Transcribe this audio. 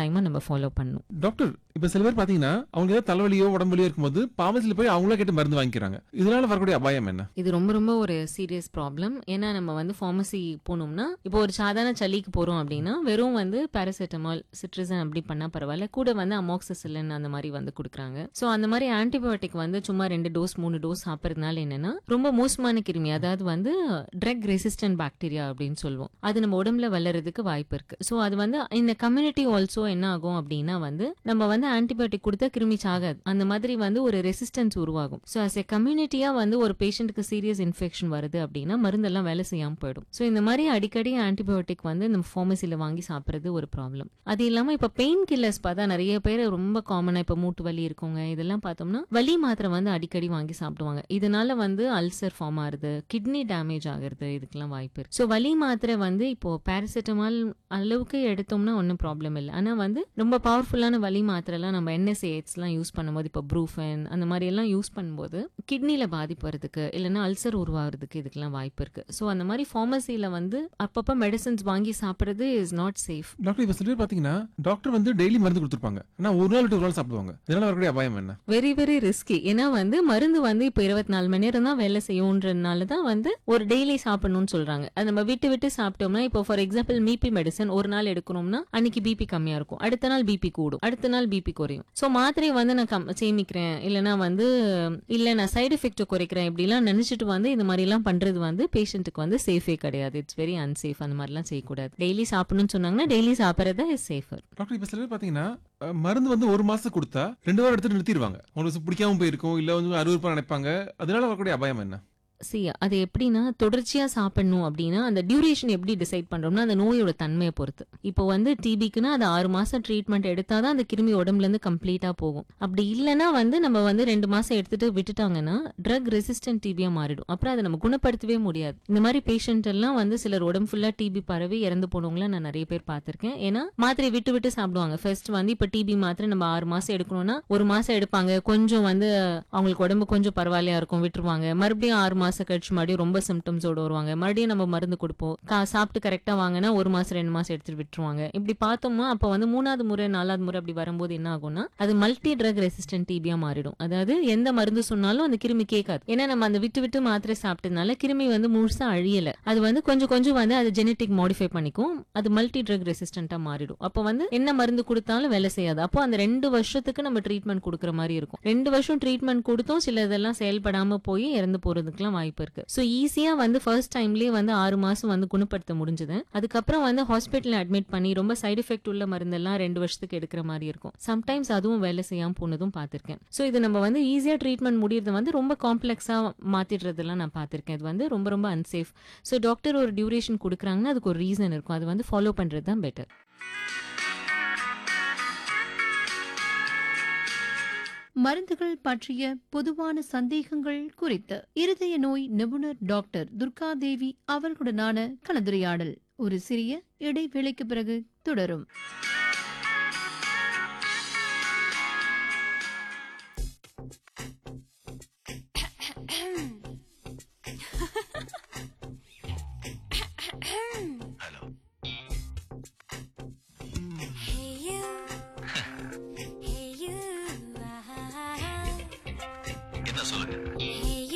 டைமை நம்ம ஃபாலோ பண்ணணும் டாக்டர் இப்ப சில பேர் பாத்தீங்கன்னா அவங்க ஏதாவது தலைவலியோ உடம்புலியோ இருக்கும்போது பாமசில போய் அவங்களே கேட்டு மருந்து வாங்கிக்கிறாங்க இதனால வரக்கூடிய அபாயம் என்ன இது ரொம்ப ரொம்ப ஒரு சீரியஸ் ப்ராப்ளம் ஏன்னா நம்ம வந்து ஃபார்மசி போனோம்னா இப்போ ஒரு சாதாரண சளிக்கு போறோம் அப்படின்னா வெறும் வந்து பேராசிட்டமால் சிட்ரிசன் அப்படி பண்ணா பரவாயில்ல கூட வந்து அமோக்சிசிலின் அந்த மாதிரி வந்து கொடுக்குறாங்க ஸோ அந்த மாதிரி ஆன்டிபயோட்டிக் வந்து சும்மா ரெண்டு டோஸ் மூணு டோஸ் சாப்பிட்றதுனால என்னன்னா ரொம்ப மோசமான கிருமி அதாவது வந்து ட்ரக் ரெசிஸ்டன்ட் பாக்டீரியா அப்படின்னு சொல்லுவோம் அது நம்ம உடம்புல வளர்றதுக்கு வாய்ப்பு இருக்கு ஸோ அது வந்து இந்த கம்யூனிட்டி ஆல்சோ என்ன ஆகும் அப்படின்னா வந்து நம்ம வந்து ஆன்டிபயோட்டிக் கொடுத்தா கிருமி சாகாது அந்த மாதிரி வந்து ஒரு ரெசிஸ்டன்ஸ் உருவாகும் ஸோ அஸ் எ கம்யூனிட்டியா வந்து ஒரு பேஷண்ட்டுக்கு சீரியஸ் இன்ஃபெக்ஷன் வருது அப்படின்னா மருந்தெல்லாம் வேலை செய்யாம போயிடும் ஸோ இந்த மாதிரி அடிக்கடி ஆன்டிபயோட்டிக் வந்து நம்ம ஃபார்மசியில் வாங்கி சாப்பிட்றது ஒரு ப்ராப்ளம் அது இல்லாம இப்ப பெயின் கில்லர்ஸ் பார்த்தா நிறைய பேர் ரொம்ப காமனா இப்ப மூட்டு வலி இருக்கவங்க இதெல்லாம் பார்த்தோம்னா வலி மாத்திரை வந்து அடிக்கடி வாங்கி சாப்பிடுவாங்க இதனால வந்து அல்சர் ஃபார்ம் ஆகுது கிட்னி டேமேஜ் ஆகுறது இதுக்கெல்லாம் வாய்ப்பு இருக்கு ஸோ வலி மாத்திரை வந்து இப்போ பேராசிட்டமால் அளவுக்கு எடுத்தோம்னா ஒன்றும் ப்ராப்ளம் இல்லை ஆனா வந்து ரொம்ப பவர்ஃபுல்லான வலி மாத்திரைலாம் நம்ம என்எஸ்ஏஎட்ஸ்லாம் யூஸ் பண்ணும்போது இப்போ ப்ரூஃபன் அந்த மாதிரி எல்லாம் யூஸ் பண்ணும்போது கிட்னில பாதிப்பு வரதுக்கு இல்லைன்னா அல்சர் உருவாகிறதுக்கு இதுக்கெல்லாம் வாய்ப்பு இருக்கு ஸோ அந்த மாதிரி ஃபார்மசியில வந்து அப்பப்போ மெடிசன்ஸ் வாங்கி சாப்பிட்றது இஸ் நாட் சேஃப் டாக்டர் இப்ப சில பேர் பாத்தீங்கன்னா டாக்டர் வந்து டெய்லி மருந்து கொடுத்துருப்பாங்க ஆனா ஒரு நாள் விட்டு ஒரு நாள் சாப்பிடுவாங்க இதனால வரக்கூடிய அபாயம் என்ன வெரி வெரி ரிஸ்கி ஏன்னா வந்து மருந்து வந்து இப்போ இருபத்தி நாலு மணி நேரம் தான் வேலை செய்யும்ன்றதுனால தான் வந்து ஒரு டெய்லி சாப்பிடணும்னு சொல்றாங்க அது நம்ம விட்டு விட்டு சாப்பிட்டோம்னா இப்போ ஃபார் எக்ஸாம்பிள் பிபி மெடிசன் ஒரு நாள் எடுக்கணும்னா அன்னைக்கு பிபி கம்மியா இருக்கும் அடுத்த நாள் பிபி கூடும் அடுத்த நாள் பிபி குறையும் ஸோ மாத்திரையை வந்து நான் கம்- சேமிக்கிறேன் இல்லைன்னா வந்து இல்ல நான் சைடு எஃபெக்ட் குறைக்கிறேன் இப்படிலாம் நினைச்சிட்டு வந்து இந்த மாதிரி எல்லாம் பண்றது வந்து பேஷண்ட்டுக்கு வந்து சேஃபே கிடையாது இட்ஸ் வெரி அன்சேஃப் அந்த மாதிரிலாம் செய்யக்கூடாது டெய்லி சாப்பிடணும்னு சொன்னாங்கன்னா டெய்லி சாப்பிட்றது இஸ் சேஃபர் டாக்டர் இப்ப சில பேர் பாத்தீங்கன்னா அஹ், மருந்து வந்து ஒரு மாசத்துக்கு கொடுத்தா ரெண்டு வாரம் எடுத்து நிறுத்திடுவாங்க உங்களுக்கு பிடிக்காம போயிருக்கும் இல்ல வந்து அறுவறுப்பா நினைப்பாங்க அதனால வரக்கூடிய அபாயம் என்ன சி அது எப்படின்னா தொடர்ச்சியா சாப்பிடணும் அப்படின்னா அந்த டியூரேஷன் எப்படி டிசைட் பண்றோம்னா அந்த நோயோட தன்மையை பொறுத்து இப்போ வந்து டிபிக்குன்னா அது ஆறு மாசம் ட்ரீட்மெண்ட் எடுத்தாதான் அந்த கிருமி உடம்புல இருந்து கம்ப்ளீட்டா போகும் அப்படி இல்லைன்னா வந்து நம்ம வந்து ரெண்டு மாசம் எடுத்துட்டு விட்டுட்டாங்கன்னா ட்ரக் ரெசிஸ்டன்ட் டிபியா மாறிடும் அப்புறம் அதை நம்ம குணப்படுத்தவே முடியாது இந்த மாதிரி பேஷண்ட் எல்லாம் வந்து சிலர் உடம்பு ஃபுல்லா டிபி பரவி இறந்து போனவங்கள நான் நிறைய பேர் பார்த்திருக்கேன் ஏன்னா மாத்திரை விட்டு விட்டு சாப்பிடுவாங்க ஃபர்ஸ்ட் வந்து இப்ப டிபி மாத்திரை நம்ம ஆறு மாசம் எடுக்கணும்னா ஒரு மாசம் எடுப்பாங்க கொஞ்சம் வந்து அவங்களுக்கு உடம்பு கொஞ்சம் பரவாயில்லையா இருக்கும் விட்டுருவாங்க மறுபடியும் ஆறு மாசம் கழிச்சு மறுபடியும் ரொம்ப சிம்டம்ஸோட வருவாங்க மறுபடியும் நம்ம மருந்து கொடுப்போம் கா சாப்பிட்டு கரெக்டா வாங்கினா ஒரு மாசம் ரெண்டு மாசம் எடுத்துட்டு விட்டுருவாங்க இப்படி பார்த்தோம்னா அப்ப வந்து மூணாவது முறை நாலாவது முறை அப்படி வரும்போது என்ன ஆகும்னா அது மல்டி ட்ரக் ரெசிஸ்டன்ட் டிபியா மாறிடும் அதாவது எந்த மருந்து சொன்னாலும் அந்த கிருமி கேட்காது ஏன்னா நம்ம அந்த விட்டு விட்டு மாத்திரை சாப்பிட்டதுனால கிருமி வந்து முழுசா அழியல அது வந்து கொஞ்சம் கொஞ்சம் வந்து அது ஜெனட்டிக் மாடிஃபை பண்ணிக்கும் அது மல்டி ட்ரக் ரெசிஸ்டன்டா மாறிடும் அப்போ வந்து என்ன மருந்து கொடுத்தாலும் வேலை செய்யாது அப்போ அந்த ரெண்டு வருஷத்துக்கு நம்ம ட்ரீட்மெண்ட் கொடுக்குற மாதிரி இருக்கும் ரெண்டு வருஷம் ட்ரீட்மெண்ட் கொடுத்தும் சில இதெல்லாம் செயல்படாம போய் இறந்து போறதுக்குலாம் வாய்ப்பு இருக்கு ஸோ ஈஸியா வந்து ஃபர்ஸ்ட் டைம்லயே வந்து ஆறு மாசம் வந்து குணப்படுத்த முடிஞ்சது அதுக்கப்புறம் வந்து ஹாஸ்பிட்டல் அட்மிட் பண்ணி ரொம்ப சைடு எஃபெக்ட் உள்ள மருந்தெல்லாம் ரெண்டு வருஷத்துக்கு எடுக்கிற மாதிரி இருக்கும் சம்டைம்ஸ் அதுவும் வேலை செய்யாம போனதும் பார்த்திருக்கேன் ஸோ இது நம்ம வந்து ஈஸியா ட்ரீட்மெண்ட் முடியறது வந்து ரொம்ப காம்ப்ளெக்ஸா மாத்திடுறதெல்லாம் நான் பார்த்திருக்கேன் இது வந்து ரொம்ப ரொம்ப அன்சேஃப் ஸோ டாக்டர் ஒரு டியூரேஷன் கொடுக்குறாங்கன்னா அதுக்கு ஒரு ரீசன் இருக்கும் அது வந்து ஃபாலோ பண்றது தான் பெட்டர் மருந்துகள் பற்றிய பொதுவான சந்தேகங்கள் குறித்து இருதய நோய் நிபுணர் டாக்டர் துர்காதேவி அவர்களுடனான கலந்துரையாடல் ஒரு சிறிய இடைவேளைக்கு பிறகு தொடரும்